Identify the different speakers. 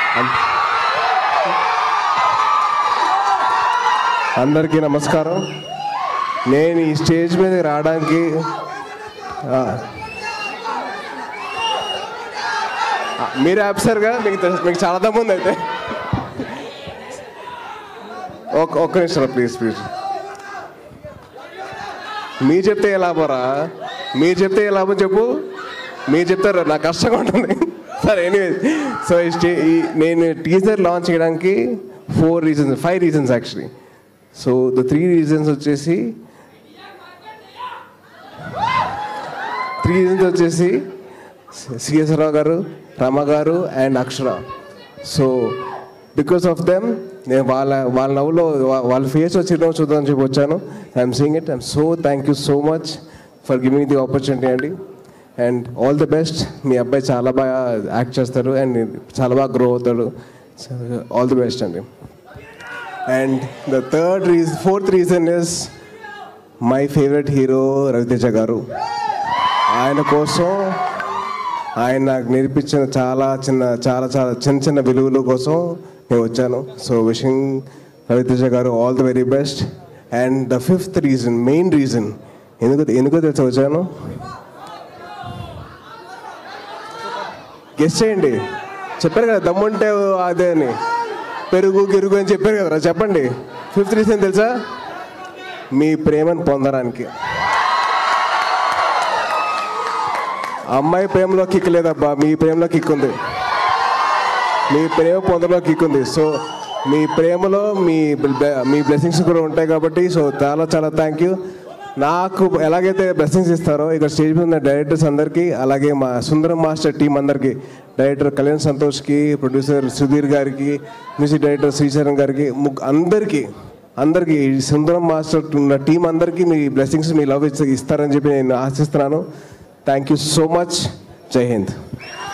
Speaker 1: అం- అందరికీ నమస్కారం నేను ఈ స్టేజ్ మీద రావడానికి ఆ, ఆ, మీరు ఆపిసారుగా మీకు తెలుసు- మీకు చాలా దమ్ముంది అయితే ఒక్క ఒక్క నిమిషం ప్లీజ్ ప్లీజ్ మీరు చెప్తే ఏ లాభరా మీరు చెప్తే ఏ లాభం చెప్పు మీరు చెప్తారు నాకు కష్టంగా ఉంటుంది సరే ఎనీవే సో ఈ స్టే ఈ నేను టీజర్ లాంచ్ చేయడానికి four reasons five reasons actually so the three reasons వచ్చేసి త్రీ రీజన్స్ వచ్చేసి C S Rao garu Rama garu and Akshara so because of them నేను వాళ్ళ వాళ్ళ నవ్వులో వా- వాళ్ళ ఫేస్ వచ్చి చిరునవ్వు చూద్దామని చెప్పి వచ్చాను I'm seeing it I'm so thank you so much for giving the opportunity అండి అండ్ ఆల్ ది బెస్ట్ మీ అబ్బాయి చాలా బాగా యాక్ట్ చేస్తారు అండ్ చాలా బాగా గ్రో అవుతాడు ఆల్ ది బెస్ట్ అండి and the third reason fourth reason is my favourite hero Ravi Teja garu ఆయన కోసం ఆయన నాకు నేర్పించిన చాలా చిన్న చాలా చాలా చిన్న చిన్న విలువల కోసం నేను వచ్చాను so wishing Ravi Teja garu all the very best and the fifth reason main reason ఎందుకు ఎందుకో తెలిసి వచ్చాను గెస్ట్ చేయండి చెప్పారు కదా దమ్ముంటే అదే అని పెరుగు గిరుగు అని చెప్పారు కదా చెప్పండి ఫిఫ్త్ రీజన్ తెలుసా మీ ప్రేమను పొందడానికి అమ్మాయి ప్రేమలో కిక్ లేదబ్బా మీ ప్రేమలో కిక్ ఉంది మీ ప్రేమ పొందలో కిక్ ఉంది సో మీ ప్రేమలో మీ బ్లె- మీ బ్లెస్సింగ్స్ కూడా ఉంటాయి కాబట్టి సో చాలా చాలా థ్యాంక్ యూ నాకు ఎలాగైతే బ్లెస్సింగ్స్ ఇస్తారో ఇక్కడ స్టేజ్ మీద ఉన్న డైరెక్టర్స్ అందరికీ అలాగే మా సుందరం మాస్టర్ టీం అందరికీ డైరెక్టర్ కళ్యాణ్ సంతోష్కి ప్రొడ్యూసర్ సుధీర్ గారికి మ్యూజిక్ డైరెక్టర్ శ్రీచరణ్ గారికి ముగ్ అందరికీ అందరికీ ఈ సుందరం మాస్టర్ ఉన్న టీం అందరికీ మీ బ్లెస్సింగ్స్ మీ లవ్ ఇస్తారని చెప్పి నేను ఆశిస్తున్నాను థ్యాంక్ యూ సో మచ్ జై హింద్